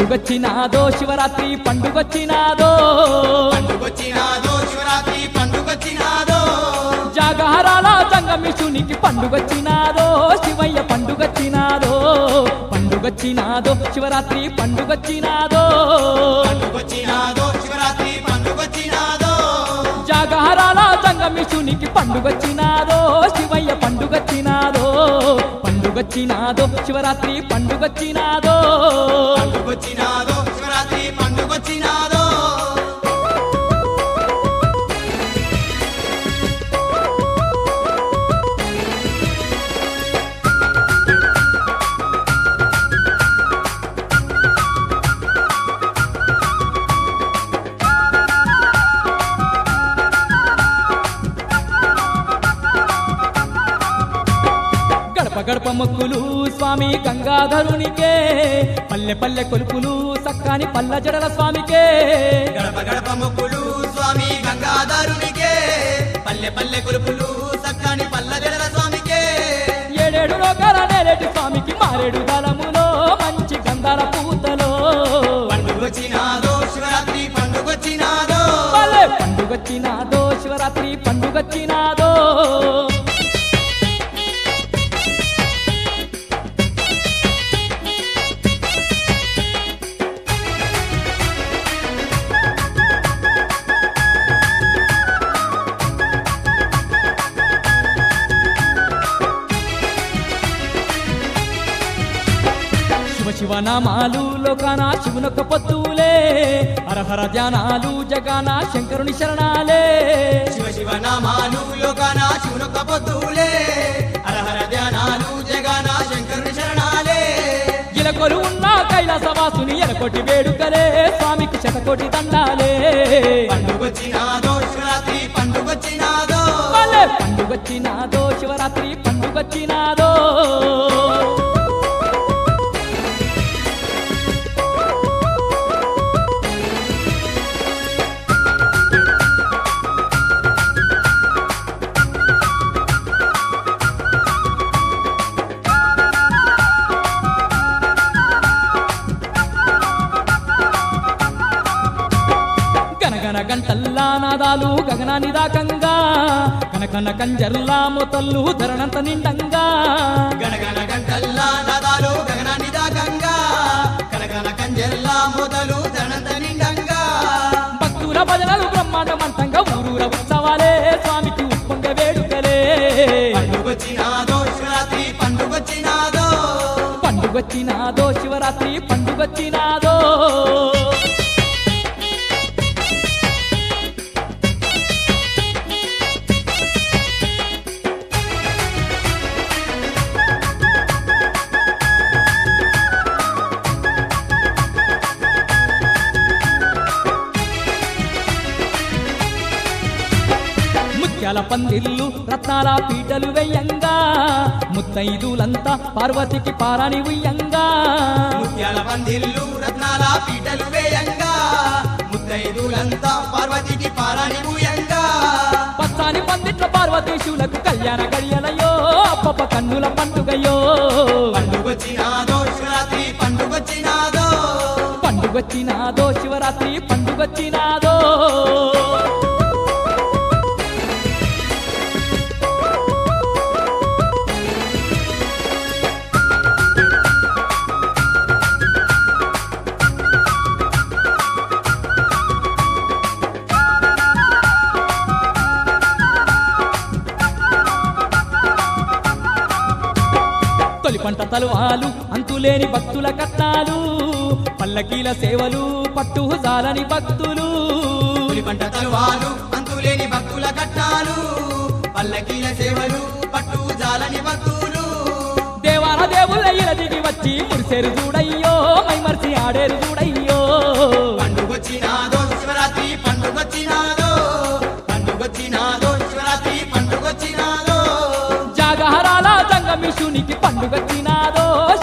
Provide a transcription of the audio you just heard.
పండుగచ్చినాదో శివరాత్రి పండుగచ్చినాదో పండుగొచ్చినాదో శివరాత్రి పండుగొచ్చినాదో జాగహారాల జంగమిషునికి పండుగచ్చినాదో శివయ్య పండుగచ్చినాదో పండుగచ్చినాదో శివరాత్రి పండుగచ్చినాదో పండుగొచ్చినాదో శివరాత్రి పండుగొచ్చినాదో జాగహారాల జంగమిషునికి పండుగచ్చినాదో శివయ్య పండుగచ్చినాదో పండుగచ్చినాదో శివరాత్రి పండుగచ్చినాదో పండుగొచ్చినాదో శివరాత్రి పండుగొచ్చినాదో గడప గడప మొక్కులు స్వామి గంగాధరునికే పల్లె పల్లె కొలుపులు సక్కాని పల్ల జడల స్వామికే గడప గడప మొక్కులు స్వామి గంగాధరునికే పల్లె పల్లె కొలుపులు సక్కని పల్లెల స్వామికే ఏడేడు రోగాల నేరేటి స్వామికి మారేడు దళములో మంచి గంధాల పూతలో పండుగొచ్చినాదో శివరాత్రి పండుగొచ్చినాదో పల్లె పండుగచ్చినాదో శివరాత్రి పండుగచ్చినాదో శివ శివ నామాలు లోకాన శివునొక్క పొత్తులే హరహర ధ్యానాలు జగాన శంకరుని శరణాలే శివ శివ నామాలు లోకాన శివునొక్క పొద్దులే హరహర ధ్యానాలు జగాన శంకరుని శరణాలే ఇలకొలు ఉన్న కైలాసవాసుని ఎలకొటి వేడుకలే స్వామికి శతకోటి దండాలే పండుగొచ్చినాదో శివరాత్రి పండుగొచ్చినాదో పల్లె పండుగచ్చినాదో శివరాత్రి పండుగచ్చినాదో గనగన గంటల్లా నాదాలు గగనాన్ని దాకంగా కనకన కంజర్లా మొతల్లు ధరణంత నిండంగా గణగణ గంటల్లా నదాలు గగనాన్ని దాకంగా కనగన కంజర్లా మొదలు ధనంత నిండంగా భక్తుల భజనలు బ్రహ్మాండమంతంగా ఊరూర ఉత్సవాలే స్వామికి ఉప్పొంగ వేడుకలే పండుగొచ్చినాదో శివరాత్రి పండుగొచ్చినాదో పండుగచ్చినాదో శివరాత్రి పండుగచ్చినాదో ముత్యాల పందిళ్ళు రత్నాల పీటలు వెయ్యంగా ముత్తైదులంతా పార్వతికి పారాని ఉయ్యంగా ముత్యాల పందిళ్ళు రత్నాల పీటలు వేయంగా ముత్తైదులంతా పార్వతికి పారాని పూయంగా పచ్చాని పందిట్ల పార్వతీశులకు కళ్యాణ గడియలయో అప్పప్ప కన్నుల పండుగయో పండుగొచ్చినాదో శివరాత్రి పండుగొచ్చినాదో పండుగచ్చినాదో శివరాత్రి పండుగచ్చినాదో తొలి పంట తలువాలు అంతులేని భక్తుల కట్నాలు పల్లకీల సేవలు పట్టు జాలని భక్తులు పులి పంట తలువాలు అంతులేని భక్తుల కట్టాలు పల్లకీల సేవలు పట్టు జాలని భక్తులు దేవాల దేవుళ్ళ ఇల దిగి వచ్చి మురిసేరు చూడయ్యో మైమర్చి ఆడేరు చూడయ్యో పండుగొచ్చినాదో శివరాత్రి పండుగొచ్చినాదో పండుగొచ్చినాదో శివరాత్రి పండుగొచ్చినాదో జాగహరాల జంగమిషునికి పండుగచ్చినాదో